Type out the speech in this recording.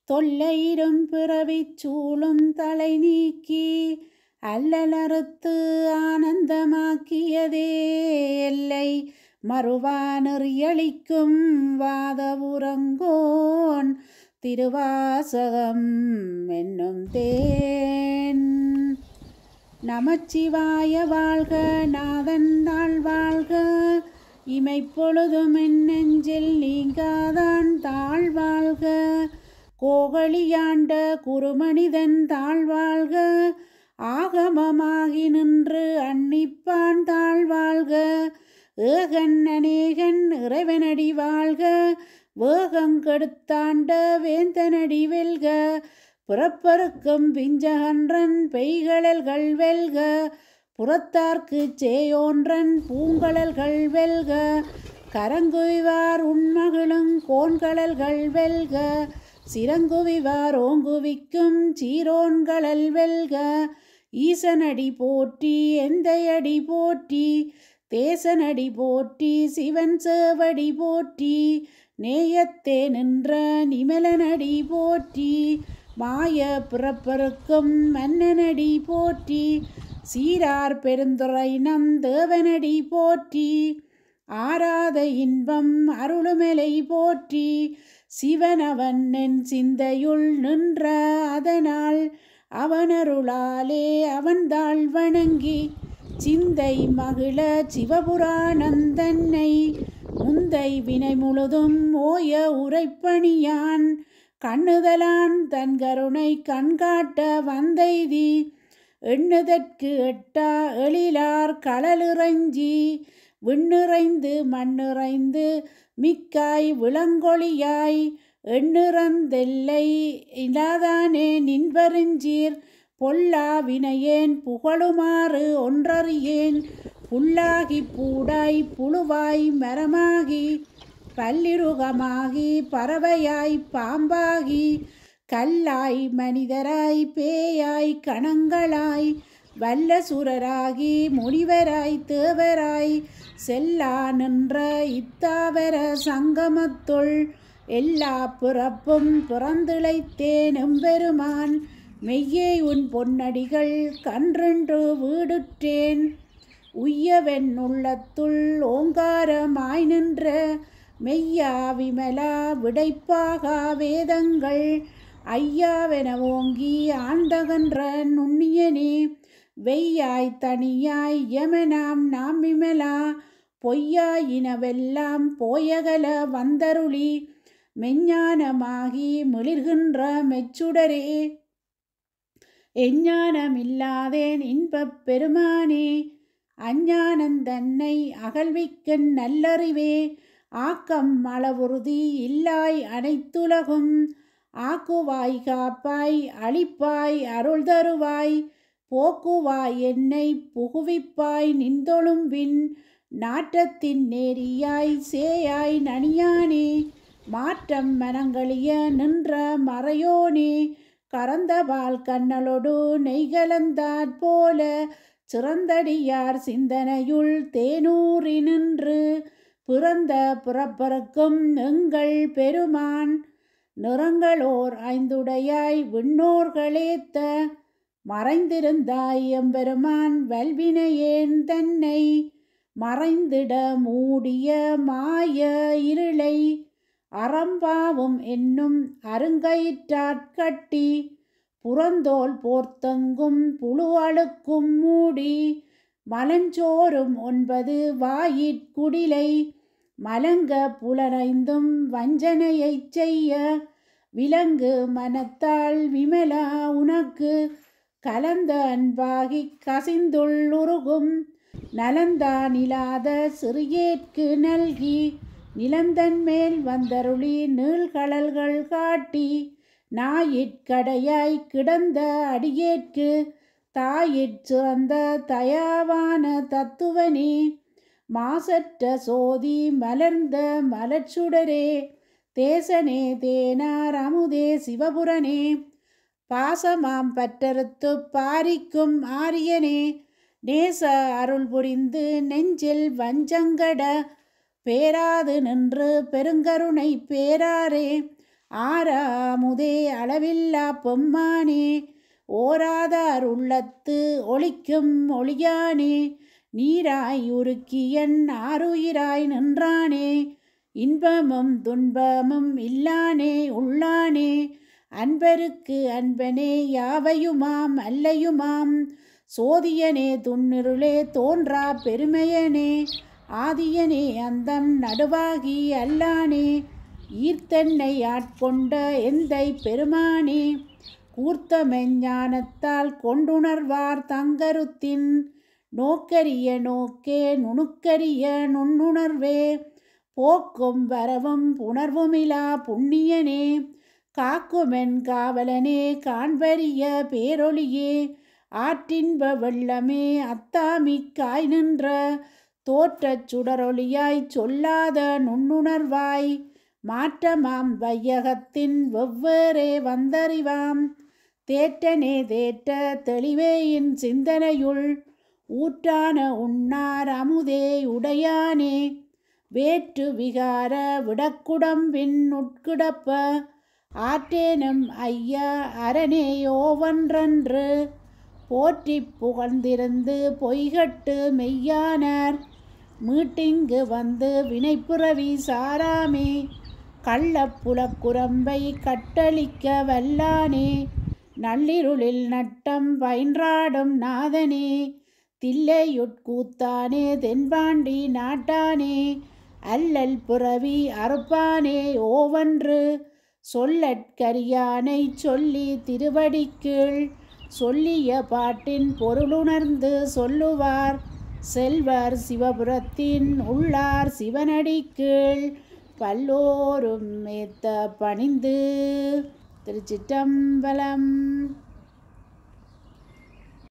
தொல்லையிடும் பிறவிச் சூழும் தலை நீக்கி அல்லலறுத்து ஆனந்தமாக்கியதே எல்லை மறுவானறியளிக்கும் வாதவுரங்கோன் திருவாசகம் என்னும் தேன் நமச்சிவாய வாழ்க நாதன் தாழ் வாழ்க இமைப்பொழுதும் என் நெஞ்சில் நீங்காதான் தாழ் வாழ்க கோகலியாண்ட குருமனிதன் தாழ் வாழ்க ஆகமமாகி நின்று அன்னிப்பான் தாழ் வாழ்க ஏகன் அநேகன் இறைவனடி வாழ்க வேகங்கெடுத்தாண்ட வேந்தனடி வெல்க புறப்பருக்கும் பிஞ்சகன்றன் பெய்கழல்கள் வெல்க புறத்தார்க்கு சேயோன்றன் பூங்கழல்கள் வெல்க கரங்குவிவார் உண்மகளும் கோன்கழல்கள் வெல்க சிறங்குவிவார் ஓங்குவிக்கும் சீரோன்கழல் வெல்க ஈசனடி போற்றி எந்தையடி போற்றி தேசனடி போற்றி சிவன் சேவடி போற்றி நேயத்தே நின்ற நிமலனடி போற்றி மாய பிறப்பருக்கும் மன்னனடி போற்றி சீரார் பெருந்துறை நம் தேவனடி போற்றி ஆராத இன்பம் அருளுமெலை போற்றி சிவனவன் என் சிந்தையுள் நின்ற அதனால் அவனருளாலே அவன்தாள் வணங்கி சிந்தை மகிழ சிவபுராணந்தன்னை முந்தை வினை முழுதும் ஓய உரைப்பணியான் கண்ணுதலான் தன் கருணை கண்காட்ட வந்தைதி எண்ணுதற்கு எட்டா எழிலார் களலிறைஞ்சி விண்ணிறைந்து மண்ணிறைந்து மிக்காய் விளங்கொழியாய் எண்ணிறந்தெல்லை இல்லாதானே நின்பருஞ்சீர் பொல்லா வினையேன் புகழுமாறு ஒன்றறியேன் புல்லாகி பூடாய் புழுவாய் மரமாகி பல்லிருகமாகி பறவையாய் பாம்பாகி கல்லாய் மனிதராய் பேயாய் கணங்களாய் வல்லசுரராகி முனிவராய் தேவராய் செல்லா நின்ற இத்தாவர சங்கமத்துள் எல்லா பிறப்பும் பிறந்திழைத்தேன் எம்பெருமான் மெய்யே உன் பொன்னடிகள் கன்றென்று வீடுற்றேன் உய்யவென் உள்ளத்துள் ஓங்காரமாய் நின்ற மெய்யா விமலா விடைப்பாகா வேதங்கள் ஐயாவென ஓங்கி ஆண்டகன்ற நுண்ணியனே வெய்யாய் தனியாய் யமனாம் நாம் விமலா பொய்யாயினவெல்லாம் போயகல வந்தருளி மெஞ்ஞானமாகி மிளிர்கின்ற மெச்சுடரே எஞ்ஞானமில்லாதேன் இன்பப் பெருமானே அஞ்ஞானந்தன்னை அகழ்விக்கன் நல்லறிவே ஆக்கம் அளவுறுதி இல்லாய் அனைத்துலகும் ஆக்குவாய் காப்பாய் அழிப்பாய் அருள் தருவாய் போக்குவாய் என்னை புகுவிப்பாய் நின்றொழும்பின் நாற்றத்தின் நேரியாய் சேயாய் நனியானே மாற்றம் மனங்களிய நின்ற மறையோனே கறந்தபால் கண்ணலொடு நெய்கலந்தாற் போல சிறந்தடியார் சிந்தனையுள் தேனூறி நின்று பிறந்த பிறப்பறக்கும் எங்கள் பெருமான் நிறங்களோர் ஐந்துடையாய் விண்ணோர்களேத்த மறைந்திருந்தாய் எம்பெருமான் வல்வினையேன் தன்னை மறைந்திட மூடிய மாய இருளை அறம்பாவும் என்னும் அருங்கயிற்றாட்கட்டி புறந்தோல் போர்த்தங்கும் புழு அழுக்கும் மூடி மலஞ்சோறும் ஒன்பது வாயிற்குடிலை மலங்க புலனைந்தும் வஞ்சனையைச் செய்ய விலங்கு மனத்தால் விமலா உனக்கு கலந்த அன்பாகிக் கசிந்துள்ளுருகும் நலந்தானிலாத சிறியேற்கு நல்கி நிலந்தன் மேல் வந்தருளி நீள்கடல்கள் காட்டி ஞாயிற்கடையாய் கிடந்த அடியேற்கு தாயிற் சிறந்த தயாவான தத்துவனே மாசற்ற சோதி மலர்ந்த மலர்ச்சுடரே தேசனே தேனார் அமுதே சிவபுரனே பாசமாம் பற்றறுத்து பாரிக்கும் ஆரியனே நேச அருள் புரிந்து நெஞ்சில் வஞ்சங்கட பேராது நின்று பெருங்கருணை பேராரே ஆறாமுதே அளவில்லா பொம்மானே ஓராதார் உள்ளத்து ஒளிக்கும் ஒளியானே நீராய் உருக்கியன் ஆறுயிராய் நின்றானே இன்பமும் துன்பமும் இல்லானே உள்ளானே அன்பருக்கு அன்பனே யாவையுமாம் அல்லையுமாம் சோதியனே துன்னிருளே தோன்றா பெருமையனே ஆதியனே அந்தம் நடுவாகி அல்லானே ஈர்த்தன்னை ஆட்கொண்ட எந்தை பெருமானே கூர்த்தமெஞ்ஞானத்தால் கொண்டுணர்வார் தங்கருத்தின் நோக்கரிய நோக்கே நுணுக்கரிய நுண்ணுணர்வே போக்கும் வரவும் புணர்வுமிலா புண்ணியனே காக்குமென் காவலனே காண்பரிய பேரொளியே ஆற்றின்ப வெள்ளமே அத்தாமிக்காய் நின்ற தோற்றச் சுடரொளியாய் சொல்லாத நுண்ணுணர்வாய் மாற்றமாம் வையகத்தின் வெவ்வேறே வந்தறிவாம் தேற்றனே தேற்ற தெளிவேயின் சிந்தனையுள் ஊற்றான உண்ணார் அமுதே உடையானே வேற்று விகார விடக்குடம்பின் உட்கிடப்ப ஆற்றேனும் ஐயா அரணேயோவன்றன்று போற்றி புகழ்ந்திருந்து பொய்கட்டு மெய்யானார் மீட்டிங்கு வந்து வினைப்புறவி சாராமே கள்ளப்புலக்குரம்பை கட்டளிக்க வல்லானே நள்ளிருளில் நட்டம் பயின்றாடும் நாதனே தில்லையுட்கூத்தானே தென்பாண்டி நாட்டானே அல்லல் புறவி அறுப்பானே ஓவன்று சொல்லற்கரியானை சொல்லி திருவடிக்கீழ் சொல்லிய பாட்டின் பொருளுணர்ந்து சொல்லுவார் செல்வர் சிவபுரத்தின் உள்ளார் சிவனடிக்கீழ் பல்லோரும் மேத்த பணிந்து திருச்சிற்றம்பலம்